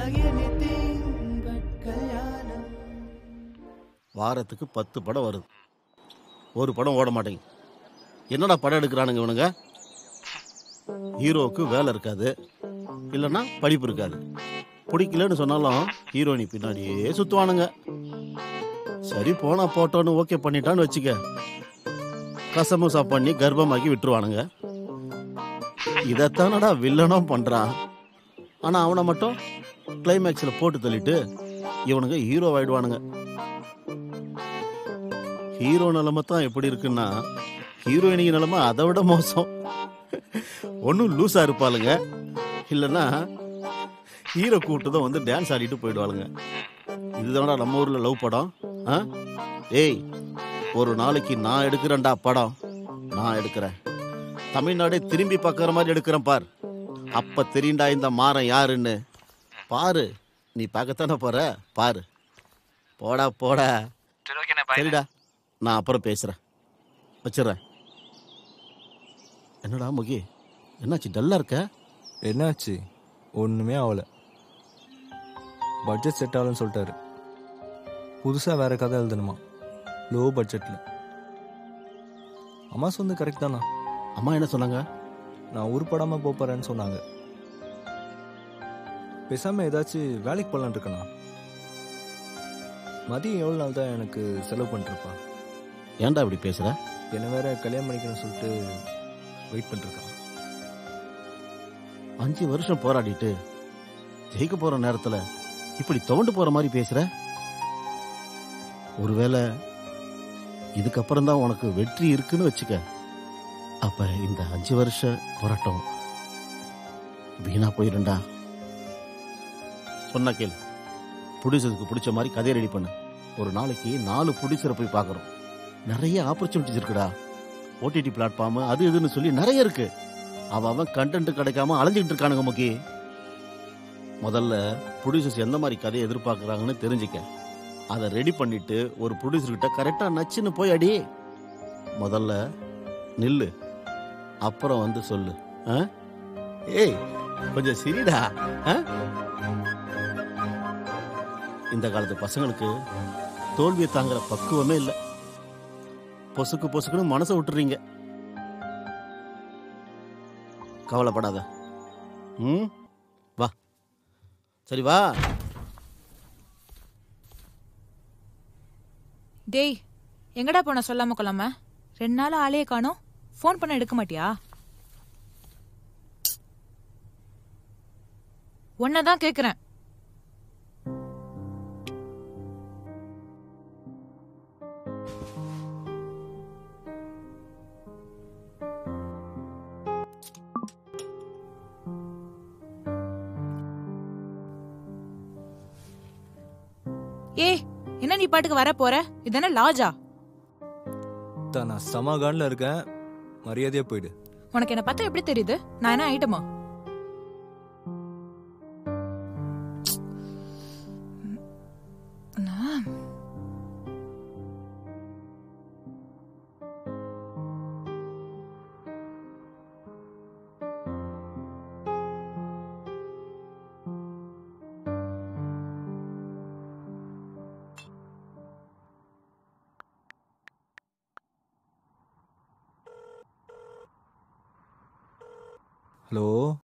வாரத்துக்கு பத்து படம் வருது ஒரு படம் ஓட மாட்டேங்குது என்னடா படம் எடுக்கிறானுங்க இவனுங்க ஹீரோவுக்கு வேலை இருக்காது இல்லைன்னா படிப்பு இருக்காது பிடிக்கலன்னு சொன்னாலும் ஹீரோயினி பின்னாடியே சுற்றுவானுங்க சரி போனா போட்டோன்னு ஓகே பண்ணிட்டான்னு வச்சுக்க கசமுசா பண்ணி கர்ப்பமாக்கி விட்டுருவானுங்க இதைத்தானடா வில்லனும் பண்றான் ஆனா அவனை மட்டும் கிளைமேக்ஸில் போட்டு தள்ளிட்டு இவனுங்க ஹீரோ ஆயிடுவானுங்க ஹீரோ நிலைமை தான் எப்படி இருக்குன்னா ஹீரோயினிக்கு நிலைமை அதை விட மோசம் ஒன்றும் லூஸாக இருப்பாளுங்க இல்லைன்னா ஹீரோ கூப்பிட்டு தான் வந்து டான்ஸ் ஆடிட்டு போயிடுவாளுங்க இதுதானடா நம்ம ஊரில் லவ் படம் ஆ ஏய் ஒரு நாளைக்கு நான் எடுக்கிறேன்டா படம் நான் எடுக்கிறேன் தமிழ்நாடே திரும்பி பார்க்குற மாதிரி எடுக்கிறேன் பார் அப்ப தெரியும்டா இந்த மாறன் யாருன்னு பாரு நீ பார்க்கத்தானே போற பாரு போடா போடா சரி ஓகேண்ணே பாய் சரிடா நான் அப்புறம் பேசுறேன் வச்சிடுறேன் என்னடா முகி என்னாச்சு டல்லா இருக்க என்னாச்சு ஒன்றுமே ஆகலை பட்ஜெட் செட் ஆகலன்னு சொல்லிட்டாரு புதுசாக வேற கதை எழுதணுமா லோ பட்ஜெட்டில் அம்மா சொந்து கரெக்ட் தானா அம்மா என்ன சொன்னாங்க நான் உருப்படாமல் போகிறேன்னு சொன்னாங்க பேசாமல் ஏதாச்சும் வேலைக்கு போகலான்னு இருக்கேண்ணா மதியம் எவ்வளோ நாள் தான் எனக்கு செலவு பண்ணிருப்பா ஏன்டா இப்படி பேசுற என்னை வேற கல்யாணம் பண்ணிக்கணும்னு சொல்லிட்டு வெயிட் பண்ணிருக்கான் அஞ்சு வருஷம் போராடிட்டு ஜெயிக்க போற நேரத்துல இப்படி துவண்டு போற மாதிரி பேசுற ஒருவேளை இதுக்கப்புறம் தான் உனக்கு வெற்றி இருக்குன்னு வச்சுக்க அப்ப இந்த அஞ்சு வருஷ போராட்டம் வீணா போயிருண்டா சொன்னா கேளு ப்ரொடியூசருக்கு பிடிச்ச மாதிரி கதையை ரெடி பண்ணு ஒரு நாளைக்கு நாலு ப்ரொடியூசரை போய் பார்க்குறோம் நிறைய ஆப்பர்ச்சுனிட்டிஸ் இருக்குடா ஓடிடி பிளாட்ஃபார்ம் அது இதுன்னு சொல்லி நிறைய இருக்கு அவன் அவன் கண்டென்ட் கிடைக்காம அலைஞ்சிட்டு இருக்கானுங்க முக்கி முதல்ல ப்ரொடியூசர்ஸ் எந்த மாதிரி கதையை எதிர்பார்க்கறாங்கன்னு தெரிஞ்சுக்க அதை ரெடி பண்ணிட்டு ஒரு ப்ரொடியூசர் கிட்ட கரெக்டா நச்சுன்னு போய் அடி முதல்ல நில்லு அப்புறம் வந்து சொல்லு ஆ? ஏய் கொஞ்சம் சிரிடா ஆ? இந்த காலத்து பசங்களுக்கு தோல்வியை தாங்குற பக்குவமே இல்லை பொசுக்கு பொசுக்குன்னு மனசை விட்டுறீங்க கவலைப்படாத ம் வா சரி வா டேய் எங்கடா போன சொல்லாம கொள்ளாம ரெண்டு நாள் ஆளையே காணோம் ஃபோன் பண்ண எடுக்க மாட்டியா உன்னதான் கேக்குறேன் ஏய் என்ன நீ பாட்டுக்கு வர போற இதென்ன லாஜா தான் நான் சமாகானில் இருக்கேன் மரியாதையாக போயிடு உனக்கு என்ன பார்த்தா எப்படி தெரியுது நான் என்ன ஐட்டமா ஹலோ